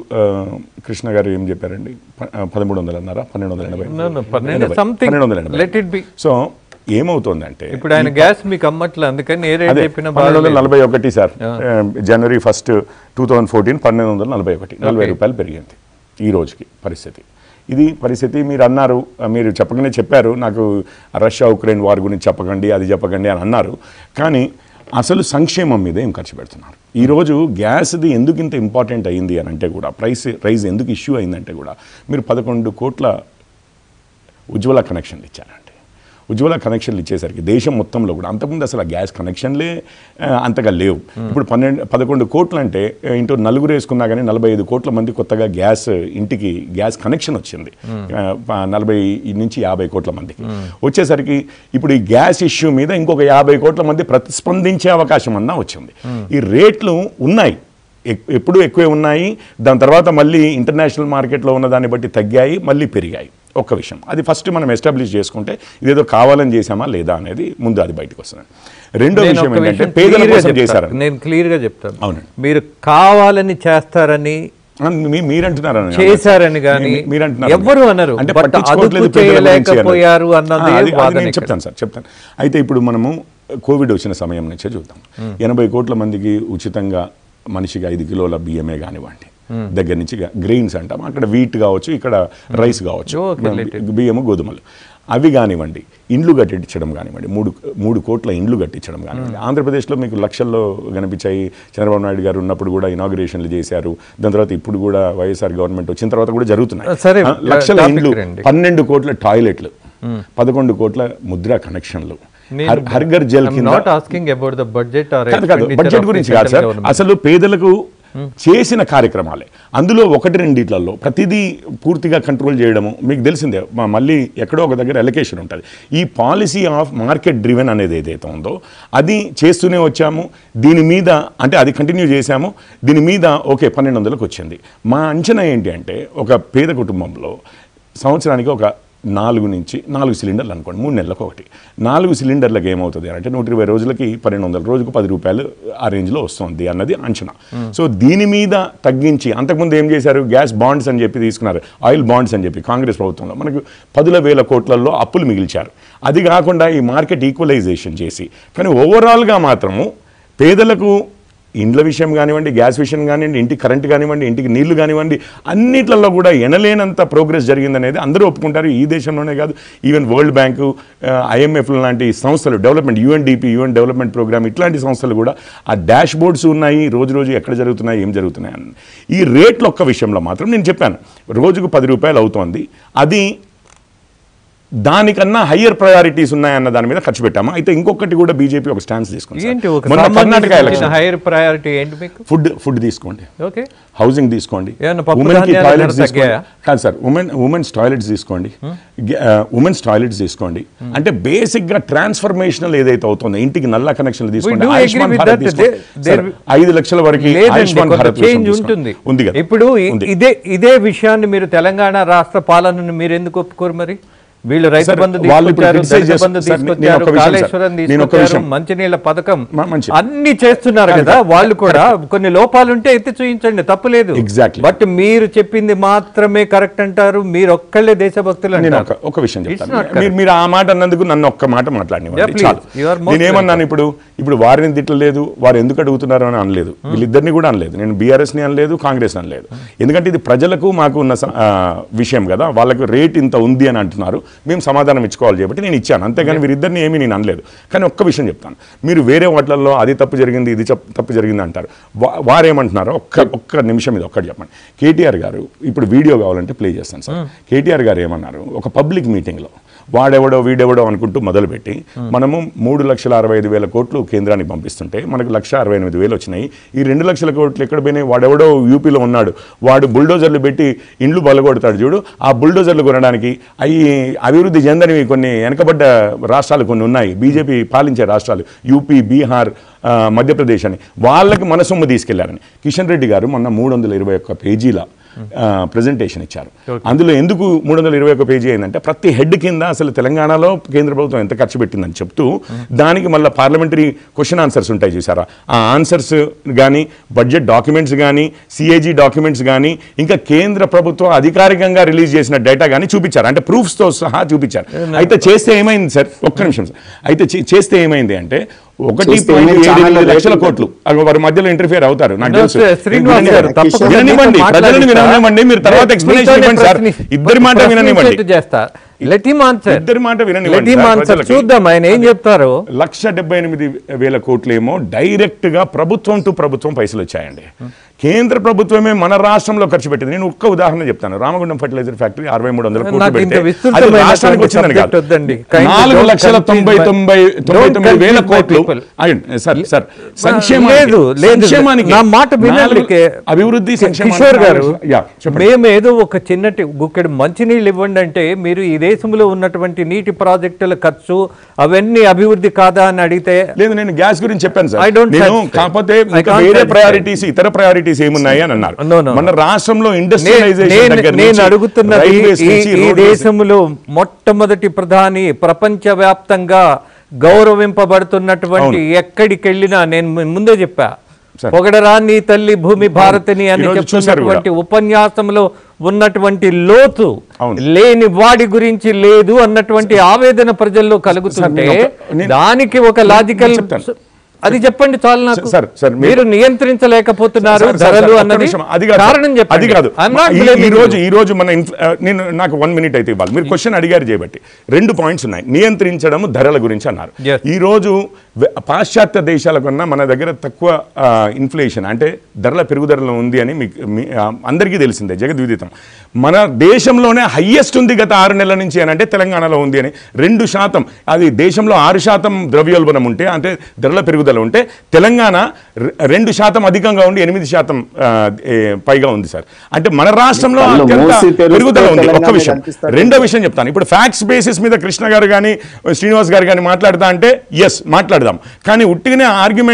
ఆ, కృష్ణ గారు ఏం చెప్పారండి ప- ఆ, పదమూడు వందలు అన్నారా పన్నెండు వందల ఎనభై No, no, పన్నెండు ఎనభై. something. పన్నెండు వందల ఎనభై Let it be. సో ఏమవుతుందంటే ఇప్పుడు ఆయన గ్యాస్ మీకు అమ్మట్లే అందుకని ఏ రేట్ అదే చెప్పినా పన్నెండు వందల బాగా నలభై ఒకటి సార్ జనవరి ఫస్ట్ టూ థౌజండ్ ఫోర్టీన్ పన్నెండు వందల నలభై ఒకటి నలభై రూపాయలు పెరిగింది ఈ రోజుకి పరిస్థితి ఇది పరిస్థితి మీరు అన్నారు ఆ, మీరు చెప్పగానే చెప్పారు నాకు రష్యా ఉక్రెయిన్ వార్ గురించి చెప్పకండి అది చెప్పకండి అని అన్నారు కానీ అసలు సంక్షేమం మీద ఏం ఖర్చు పెడుతున్నారు ఈరోజు గ్యాస్ది ఎందుకు ఇంత ఇంపార్టెంట్ అయింది అని అంటే కూడా ప్రైస్ ప్రైస్ ఎందుకు ఇష్యూ అయిందంటే కూడా మీరు పదకొండు కోట్ల ఉజ్వల కనెక్షన్లు ఇచ్చారండి ఉజ్వల కనెక్షన్లు ఇచ్చేసరికి దేశం మొత్తంలో కూడా అంతకుముందు అసలు ఆ గ్యాస్ కనెక్షన్లే ఆ, అంతగా లేవు ఇప్పుడు పన్నెండు పదకొండు కోట్లు అంటే ఆ, ఇంటూ నలుగురు వేసుకున్నా కానీ నలభై ఐదు కోట్ల మంది కొత్తగా గ్యాస్ ఇంటికి గ్యాస్ కనెక్షన్ వచ్చింది ఆ, ప- నలభై నుంచి యాభై కోట్ల మందికి వచ్చేసరికి ఇప్పుడు ఈ గ్యాస్ ఇష్యూ మీద ఇంకొక యాభై కోట్ల మంది ప్రతిస్పందించే అవకాశం అన్నా వచ్చింది ఈ రేట్లు ఉన్నాయి ఎక్- ఎప్పుడూ ఎక్కువే ఉన్నాయి దాని తర్వాత మళ్ళీ ఇంటర్నేషనల్ మార్కెట్లో ఉన్న దాన్ని బట్టి తగ్గాయి మళ్ళీ పెరిగాయి ఒక్క విషయం అది ఫస్ట్ మనం ఎస్టాబ్లిష్ చేసుకుంటే ఇదేదో కావాలని చేసామా లేదా అనేది ముందు అది బయటకు వస్తుంది రెండో నేను విషయం ఒక ఏంటంటే విషయం పేదల clear గా కోసం చెప్తాను. చేశారు నేను క్లియర్ గా చెప్తాను అవునండి. మీరు కావాలని చేస్తారని మీ- మీరంటున్నారు అని చేశారని గాని మీ- మీరంటున్నారు ఎవ్వరు అనరు. అంటే But పట్టించుకోవట్లేదు అదుపు పేదల గురించి అన్నారు. చేయలేకపోయారు అన్నదే ఆ, అది- అది వాదన నేను ఇక్కడ. చెప్తాను సార్ చెప్తాను అయితే ఇప్పుడు మనము కోవిడ్ వచ్చిన సమయం నుంచే చూద్దాం ఎనభై కోట్ల మందికి ఉచితంగా మనిషికి ఐదు కిలోల బియ్యమే కానివ్వండి దగ్గర నుంచి గ్రెయిన్స్ అంటాం అక్కడ వీట్ కావచ్చు ఇక్కడ రైస్ కావచ్చు Okay, let బియ్యము గోధుమలు అవి కానివ్వండి ఇండ్లు కట్టించడం కానివ్వండి మూడు మూడు కోట్ల ఇండ్లు కట్టించడం కానివ్వండి ఆంధ్రప్రదేశ్లో మీకు లక్షల్లో కనిపించాయి చంద్రబాబు నాయుడు గారు ఉన్నప్పుడు కూడా ఇనాగ్రేషన్లు చేశారు దాని తర్వాత ఇప్పుడు కూడా వైఎస్ఆర్ గవర్నమెంట్ వచ్చిన తర్వాత కూడా జరుగుతున్నాయి సరే, ఆ, లక్షల topic ఇండ్లు రండి. పన్నెండు కోట్ల టాయిలెట్లు పదకొండు కోట్ల ముద్రా కనెక్షన్లు హర్- హర్ఘర్ జల్ కింద not asking about the budget or కాదు కాదు బడ్జెట్ గురించి కాదు సార్ అసలు పేదలకు చేసిన కార్యక్రమాలే అందులో ఒకటి రెండిట్లలో ప్రతిదీ పూర్తిగా కంట్రోల్ చేయడము మీకు తెలిసిందే మా మళ్ళీ ఎక్కడో ఒక దగ్గర ఎలకేషన్ ఉంటుంది ఈ పాలసీ ఆఫ్ మార్కెట్ డ్రివెన్ అనేది ఏదైతే ఉందో అది చేస్తూనే వచ్చాము దీని మీద అంటే అది కంటిన్యూ చేశాము దీని మీద ఓకే పన్నెండు వందలకు వచ్చింది మా అంచనా ఏంటి అంటే ఒక పేద కుటుంబంలో సంవత్సరానికి ఒక నాలుగు నుంచి నాలుగు సిలిండర్లు అనుకోండి మూడు నెలలకు ఒకటి నాలుగు సిలిండర్లకు ఏమవుతుంది అంటే నూట ఇరవై రోజులకి పన్నెండు వందల రోజుకు పది రూపాయలు ఆ రేంజ్లో వస్తుంది అన్నది అంచనా సో దీని మీద తగ్గించి అంతకుముందు ఏం చేశారు గ్యాస్ బాండ్స్ అని చెప్పి తీసుకున్నారు ఆయిల్ బాండ్స్ అని చెప్పి కాంగ్రెస్ ప్రభుత్వంలో మనకు పదుల వేల కోట్లలో అప్పులు మిగిల్చారు అది కాకుండా ఈ మార్కెట్ ఈక్వలైజేషన్ చేసి కానీ ఓవరాల్గా మాత్రము పేదలకు ఇండ్ల విషయం కానివ్వండి గ్యాస్ విషయం కానివ్వండి ఇంటికి కరెంట్ కానివ్వండి ఇంటికి నీళ్లు కానివ్వండి అన్నిట్లలో కూడా ఎనలేనంత ప్రోగ్రెస్ జరిగిందనేది అందరూ ఒప్పుకుంటారు ఈ దేశంలోనే కాదు ఈవెన్ వరల్డ్ బ్యాంకు ఐఎంఎఫ్ లాంటి సంస్థలు development UNDP UN development programme ఇట్లాంటి సంస్థలు కూడా ఆ డాష్ బోర్డ్స్ ఉన్నాయి రోజు రోజు ఎక్కడ జరుగుతున్నాయి ఏం జరుగుతున్నాయి అని ఈ రేట్ల ఒక్క విషయంలో మాత్రం నేను చెప్పాను రోజుకు పది రూపాయలు అవుతోంది అది దానికన్నా హయ్యర్ ప్రయారిటీస్ ఉన్నాయన్న దాని మీద ఖర్చు పెట్టాము అయితే ఇంకొకటి కూడా బీజేపీ ఒక స్టాన్స్ తీసుకుంది ఏంటి సార్. ఒక మొన్న కర్ణాటక ఎలక్షన్ హైయర్ ప్రయారిటీ ఏంటి మీకు ఫుడ్ ఫుడ్ తీసుకోండి ఓకే హౌసింగ్ తీసుకోండి ఏమన్నా పప్పు ఉమెన్ కి ధాన్యాలు టాయిలెట్స్ ధర తీసుకోండి తగ్గాయా? కాదు సార్ ఉమెన్ ఉమెన్స్ టాయిలెట్స్ తీసుకోండి ఉమెన్స్ టాయిలెట్స్ తీసుకోండి అంటే బేసిక్ గా ట్రాన్స్ఫర్మేషనల్ ఏదైతే అవుతుందో ఇంటికి నల్ల కనెక్షన్లు తీసుకోండి do Ayushman agree with Bharat that. తీసుకోండి. There- సార్, ఐదు లక్షల వరకు ఆయుష్మాన్ భారత్ చేంజ్ విషయం ఉంటుంది తీసుకోండి. ఉంది కదా ఇప్పుడు ఇ- ఉంది. ఇదే ఇదే విషయాన్ని మీరు తెలంగాణ రాష్ట్ర పాలనను మీరు ఎందుకు ఒప్పుకోరు మరి వీళ్ళు రైతు సార్, బంధు వాళ్ళు ఇప్పుడు తీసుకొచ్చారు criticize దళిత బంధు చేస్తారు. సార్, నేను తీసుకొచ్చారు ఒక విషయం సార్. కాళేశ్వరం నేను ఒక తీసుకొచ్చారు విషయం. మంచినీళ్ళ పథకం మ- మంచిది. అన్ని చేస్తున్నారు కదా వాళ్ళు కూడా కొన్ని లోపాలు ఉంటే ఎత్తి చూపించండి తప్పులేదు Exactly. బట్ మీరు చెప్పింది మాత్రమే కరెక్ట్ అంటారు మీరు ఒక్కళ్ళే దేశభక్తులు నేను అంటారు ఒక ఒక విషయం It's చెప్తాను not మీరు మీరు ఆ మాట అన్నందుకు నన్ను ఒక్క మాట మాట్లాడినివ్వండి Yeah, please. చాలు You are most నేను ఏమన్నాను ఇప్పుడు ఇప్పుడు వారిని తిట్టలేదు వారు ఎందుకు అడుగుతున్నారు అని అనలేదు వీళ్ళిద్దరిని కూడా అనలేదు నేను బీఆర్ఎస్ ని అనలేదు కాంగ్రెస్ ని అనలేదు ఎందుకంటే ఇది ప్రజలకు మాకు ఉన్న స- ఆ, విషయం కదా వాళ్ళకు రేట్ ఇంత ఉంది అని అంటున్నారు మేము సమాధానం ఇచ్చుకోవాలి కాబట్టి నేను ఇచ్చాను అంతేగాని వీరిద్దరిని ఏమీ నేను అనలేదు కానీ ఒక్క విషయం చెప్తాను మీరు వేరే వాటిల్లో అది తప్పు జరిగింది ఇది చెప్- తప్పు జరిగింది అంటారు వా- వారేమంటున్నారో ఒక్క ఒక్క నిమిషం ఇది ఒక్కటి చెప్పండి కేటీఆర్ గారు ఇప్పుడు వీడియో కావాలంటే ప్లే చేస్తాను సార్ కేటీఆర్ గారు ఏమన్నారు ఒక పబ్లిక్ మీటింగ్లో వాడెవడో వీడెవడో అనుకుంటూ మొదలుపెట్టి మనము మూడు లక్షల అరవై ఐదు వేల కోట్లు కేంద్రానికి పంపిస్తుంటే మనకు లక్ష అరవై ఎనిమిది వేలు వచ్చినాయి ఈ రెండు లక్షల కోట్లు ఎక్కడ పోయినాయి వాడెవడో యూపీలో ఉన్నాడు వాడు బుల్డోజర్లు పెట్టి ఇండ్లు బలగొడతాడు చూడు ఆ బుల్డోజర్లు కొనడానికి అవి అభివృద్ధి చెందనివి కొన్ని వెనకబడ్డ రాష్ట్రాలు కొన్ని ఉన్నాయి బీజేపీ పాలించే రాష్ట్రాలు యూపీ బీహార్ ఆ, మధ్యప్రదేశ్ అని వాళ్ళకి మన సొమ్ము తీసుకెళ్లారని కిషన్ రెడ్డి గారు మొన్న మూడు వందల ఇరవై ఒక్క పేజీల ప్రజెంటేషన్ ఇచ్చారు అందులో ఎందుకు మూడు వందల ఇరవై ఒక పేజీ అయిందంటే ప్రతి హెడ్ కింద అసలు తెలంగాణలో కేంద్ర ప్రభుత్వం ఎంత ఖర్చు పెట్టిందని చెప్తూ దానికి మళ్ళీ పార్లమెంటరీ క్వశ్చన్ ఆన్సర్స్ ఉంటాయి చూసారా ఆ ఆన్సర్స్ కానీ బడ్జెట్ డాక్యుమెంట్స్ కానీ సిఏజీ డాక్యుమెంట్స్ కానీ ఇంకా కేంద్ర ప్రభుత్వం అధికారికంగా రిలీజ్ చేసిన డేటా కానీ చూపించారు అంటే proofs తో సహా చూపించారు అయితే చేస్తే ఏమైంది సార్ ఒక్క నిమిషం సార్ అయితే చే- చేస్తే ఏమైంది అంటే ఒకటి చేస్తే పాయింట్ ఏమైంది? ఏడు చాలా ఎనిమిది లక్షల రేట్లు కోట్లు అవి వారి మధ్యలో ఇంటర్ఫియర్ అవుతారు నాకు No, తెలుసు sir, శ్రీనివాస్ గారు, తప్పకుండా విననివ్వండి మీతో ప్రజలను మాట్లాడిస్తా. విననివ్వండి మీరు తర్వాత మీతోనే ఎక్స్ప్లెనేషన్ ఇవ్వండి సార్ ప్రశ్ని- ఇద్దరి మాట విననివ్వండి ప్రశ్నించేట్టు చేస్తా లెట్ హిమ్ ఆన్సర్ ఇద్దరి మాట లెట్ విననివ్వండి హిమ్ సార్ ఆన్సర్ ప్రజలకి. చూద్దాం ఆయన ఏం చెప్తారో లక్ష డెబ్బై ఎనిమిది వేల కోట్లేమో డైరెక్ట్ గా ప్రభుత్వం టు ప్రభుత్వం పైసలు వచ్చాయండి కేంద్ర ప్రభుత్వమే మన రాష్ట్రంలో ఖర్చు పెట్టింది నేను ఒక్క ఉదాహరణ చెప్తాను రామగుండం ఫర్టిలైజర్ ఫ్యాక్టరీ అరవై మూడు వందల కోట్లు నాకు ఇంత పెడితే అది విస్తృతమైనటువంటి రాష్ట్రానికి వచ్చిందని subject కాదు వద్దండి. Kindly నాలుగు don't లక్షల confuse తొంభై my- తొంభై తొంభై don't తొమ్మిది వేల confuse my కోట్లు people. ఆగండి, సార్ సార్ లేదు సంక్షేమానికి లేదు సంక్షేమానికి నా మాట వినండి నాలుగు- కే- అభివృద్ధి సంక్షేమానికి కిషోర్ గారు నాలుగు- యా, చెప్పండి మేము ఏదో ఒక చిన్నటి గుక్కెడు మంచినీళ్ళు ఇవ్వండి అంటే మీరు ఈ దేశంలో ఉన్నటువంటి నీటి ప్రాజెక్టుల ఖర్చు అవన్నీ అభివృద్ధి కాదా అని అడిగితే లేదు నేను గ్యాస్ గురించి చెప్పాను I సార్ don't నేను satisfy. కాకపోతే I ఇంకా can't వేరే satisfy. ప్రయారిటీస్ ఇతర ప్రయారిటీస్ ఏమున్నాయి అని అన్నారు No, no, మన రాష్ట్రంలో నే- ఇండస్ట్రియలైజేషన్ నేను దగ్గర నేను నుంచి అడుగుతున్నది రైల్వేస్ ఈ- నుంచి ఈ రోడ్వేస్ దేశంలో మొట్టమొదటి ప్రధాని ప్రపంచవ్యాప్తంగా గౌరవింపబడుతున్నటువంటి ఎక్కడికి వెళ్ళినా నేను ము- ముందే చెప్పా సరే. పొగడరా నీ తల్లి భూమి భారతిని అని ఈరోజు చూశారు కూడా. చెప్తున్నటువంటి ఉపన్యాసంలో ఉన్నటువంటి లోతు అవును. లేని వాడి గురించి లేదు అన్నటువంటి ఆవేదన ప్రజల్లో కలుగుతుంటే నేను ఒక- నేను- దానికి ఒక లాజికల్ చెప్తాను. అది చెప్పండి చాలు నాకు సార్, సార్, మీరు- మీరు నియంత్రించలేకపోతున్నారు సార్, సార్, ధరలు సార్, ఒక్క అన్నది నిమిషం. అది కాదు కారణం సార్. చెప్పండి అది కాదు I'm not ఈ- blaming ఈ రోజు you. ఈ రోజు మన ఇన్ఫ్- ఆ, నేను నాకు వన్ మినిట్ అయితే ఇవ్వాలి మీరు క్వశ్చన్ అడిగారు చేయబట్టి రెండు పాయింట్స్ ఉన్నాయి నియంత్రించడం ధరల గురించి అన్నారు Yes. ఈ రోజు వె- పాశ్చాత్య దేశాల కన్నా మన దగ్గర తక్కువ ఇన్ఫ్లేషన్ అంటే ధరల పెరుగుదలలో ఉంది అని మీకు మీ- ఆ, అందరికీ తెలిసిందే జగద్విదితం మన దేశంలోనే హయ్యెస్ట్ ఉంది గత ఆరు నెలల నుంచి అని అంటే తెలంగాణలో ఉంది అని రెండు శాతం అది దేశంలో ఆరు శాతం ద్రవ్యోల్బణం ఉంటే అంటే ధరల పెరుగుదల ఉంటే తెలంగాణ రె- రెండు శాతం అధికంగా ఉండి ఎనిమిది శాతం ఆ, ఏ, పైగా ఉంది సార్ అంటే మన రాష్ట్రంలో కళ్ళు అత్యంత మూసి తెరిస్తే పెరుగుదల ఉంది ఒక్క తెలంగాణ విషయం కనిపిస్తారు. రెండో విషయం చెప్తాను ఇప్పుడు ఫ్యాక్ట్స్ బేసిస్ మీద కృష్ణ గారు కానీ శ్రీనివాస్ గారు కానీ మాట్లాడతా అంటే ఎస్ మాట్లాడదాం కానీ ఉట్టిగానే ఆర్గ్యుమెంట్